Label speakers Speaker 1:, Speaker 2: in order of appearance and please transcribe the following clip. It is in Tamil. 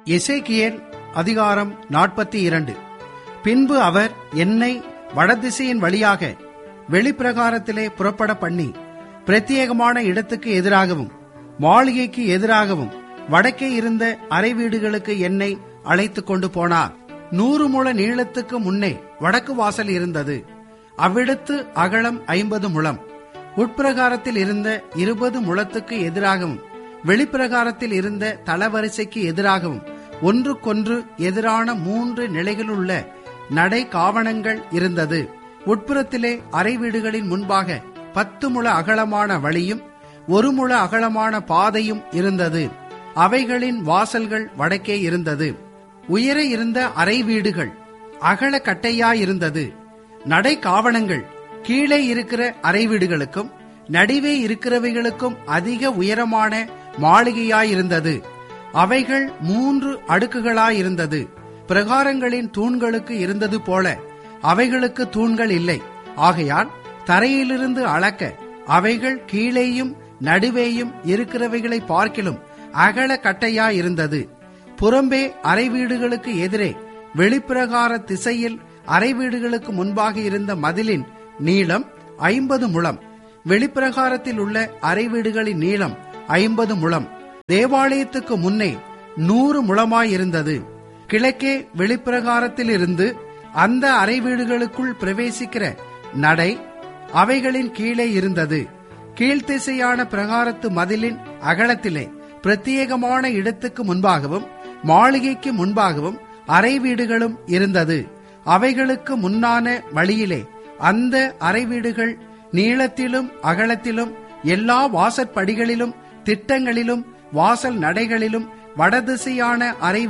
Speaker 1: எசேக்கியேல் அதிகாரம் நாற்பத்தி இரண்டு பின்பு அவர் என்னை வடதிசையின் வழியாக வெளிப்பிரகாரத்திலே புறப்பட பண்ணி பிரத்யேகமான இடத்துக்கு எதிராகவும் மாளிகைக்கு எதிராகவும் வடக்கே இருந்த அறை வீடுகளுக்கு என்னை அழைத்துக் கொண்டு போனார் நூறு முழ நீளத்துக்கு முன்னே வடக்கு வாசல் இருந்தது அவ்விடத்து அகலம் ஐம்பது முழம் உட்பிரகாரத்தில் இருந்த இருபது முழத்துக்கு எதிராகவும் வெளிப்பிரகாரத்தில் இருந்த தளவரிசைக்கு எதிராகவும் ஒன்றுக்கொன்று எதிரான மூன்று நிலைகளுள்ள நடை காவணங்கள் இருந்தது உட்புறத்திலே அறை வீடுகளின் முன்பாக பத்து முழ அகலமான வழியும் ஒரு முழ அகலமான பாதையும் இருந்தது அவைகளின் வாசல்கள் வடக்கே இருந்தது உயர இருந்த அறை வீடுகள் அகல கட்டையாயிருந்தது நடை காவணங்கள் கீழே இருக்கிற அறை வீடுகளுக்கும் நடுவே இருக்கிறவைகளுக்கும் அதிக உயரமான மாளிகையாயிருந்தது அவைகள் மூன்று அடுக்குகளாயிருந்தது பிரகாரங்களின் தூண்களுக்கு இருந்தது போல அவைகளுக்கு தூண்கள் இல்லை ஆகையால் தரையிலிருந்து அளக்க அவைகள் கீழேயும் நடுவேயும் இருக்கிறவைகளை பார்க்கிலும் அகல கட்டையாயிருந்தது புறம்பே அறை வீடுகளுக்கு எதிரே வெளிப்பிரகார திசையில் அறை வீடுகளுக்கு முன்பாக இருந்த மதிலின் நீளம் ஐம்பது முழம் வெளிப்பிரகாரத்தில் உள்ள அறை வீடுகளின் நீளம் ஐம்பது முழம் தேவாலயத்துக்கு முன்னே நூறு முழமாயிருந்தது கிழக்கே வெளிப்பிரகாரத்தில் இருந்து அந்த அறை வீடுகளுக்குள் பிரவேசிக்கிற நடை அவைகளின் கீழே இருந்தது கீழ்த்திசையான பிரகாரத்து மதிலின் அகலத்திலே பிரத்யேகமான இடத்துக்கு முன்பாகவும் மாளிகைக்கு முன்பாகவும் அறை வீடுகளும் இருந்தது அவைகளுக்கு முன்னான வழியிலே அந்த அறை வீடுகள் நீளத்திலும் அகலத்திலும் எல்லா வாசற்படிகளிலும் திட்டங்களிலும் வாசல் நடைகளிலும் வடதிசையான அறை